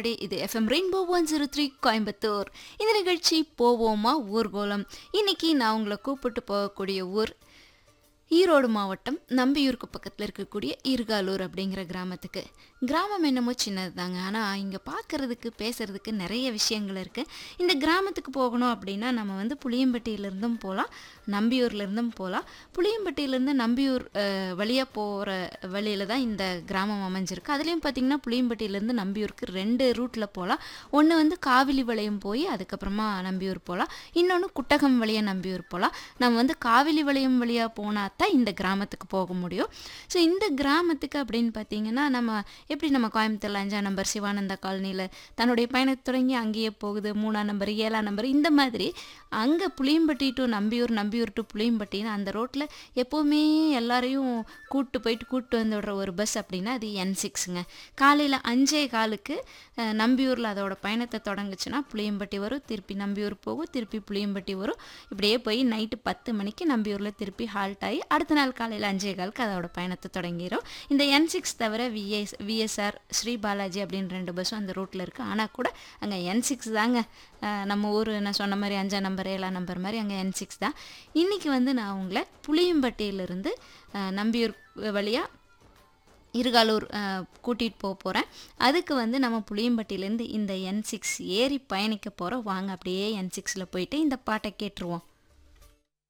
கேட்டுட்டே இது FM Rainbow one zero three Coimbatore இந்த நிகழ்ச்சி போவோமா ஊர்கோலம் இன்னைக்கு நான் உங்களை கூப்பிட்டு போகக்கூடிய ஊர் ஈரோடு மாவட்டம் நம்பியூருக்கு பக்கத்தில் இருக்கக்கூடிய ஈர்காலூர் அப்படிங்கிற கிராமத்துக்கு கிராமம் என்னமோ சின்னது தாங்க ஆனால் இங்கே பார்க்கறதுக்கு பேசுகிறதுக்கு நிறைய விஷயங்கள் இருக்குது இந்த கிராமத்துக்கு போகணும் அப்படின்னா நம்ம வந்து புளியம்பட்டியிலேருந்தும் போகலாம் நம்பியூர்லேருந்தும் போகலாம் புளியம்பட்டியிலேருந்து நம்பியூர் வழியாக போகிற வழியில் தான் இந்த கிராமம் அமைஞ்சிருக்கு அதுலேயும் பார்த்திங்கன்னா புளியம்பட்டியிலேருந்து நம்பியூருக்கு ரெண்டு ரூட்டில் போகலாம் ஒன்று வந்து காவிலி வளையம் போய் அதுக்கப்புறமா நம்பியூர் போகலாம் இன்னொன்று குட்டகம் வழியாக நம்பியூர் போகலாம் நம்ம வந்து காவிலி வளையம் வழியாக போனால் தான் இந்த கிராமத்துக்கு போக முடியும் ஸோ இந்த கிராமத்துக்கு அப்படின்னு பார்த்தீங்கன்னா நம்ம எப்படி நம்ம கோயம்புத்தூர்ல அஞ்சாம் நம்பர் சிவானந்தா காலனியில் தன்னுடைய பயணத்தை தொடங்கி அங்கேயே போகுது மூணாம் நம்பர் ஏழாம் நம்பர் இந்த மாதிரி அங்கே புளியம்பட்டி டு நம்பியூர் நம்பியூர் டு புளியம்பட்டின்னு அந்த ரோட்டில் எப்போவுமே எல்லாரையும் கூட்டு போயிட்டு கூட்டு வந்து விடுற ஒரு பஸ் அப்படின்னா அது என் சிக்ஸுங்க காலையில் அஞ்சே காலுக்கு அஹ், நம்பியூரில் அதோட பயணத்தை தொடங்குச்சுன்னா புளியம்பட்டி வரும் திருப்பி நம்பியூர் போகும் திருப்பி புளியம்பட்டி வரும் இப்படியே போய் நைட்டு பத்து மணிக்கு நம்பியூரில் திருப்பி ஹால்ட் ஆகி அடுத்த நாள் காலையில் அஞ்சே காலுக்கு அதோட பயணத்தை தொடங்கிடும் இந்த என் சிக்ஸ் தவிர விஎஸ் விஎஸ்ஆர் ஸ்ரீ பாலாஜி அப்படின்னு ரெண்டு பஸ்ஸும் அந்த ரூட்டில் இருக்குது ஆனால் கூட அங்கே என் சிக்ஸ் தாங்க அஹ், நம்ம ஊர் நான் சொன்ன மாதிரி அஞ்சாம் நம்பர் ஏழாம் நம்பர் மாதிரி அங்கே என் சிக்ஸ் தான் இன்றைக்கி வந்து நான் உங்களை புளியம்பட்டியிலிருந்து அஹ், நம்பியூர் வழியாக இருகாலூர் கூட்டிகிட்டு போக போகிறேன் அதுக்கு வந்து நம்ம புளியம்பட்டியிலேருந்து இந்த என் சிக்ஸ் ஏறி பயணிக்க போகிறோம் வாங்க அப்படியே என் சிக்ஸில் போயிட்டு இந்த பாட்டை கேட்டுருவோம்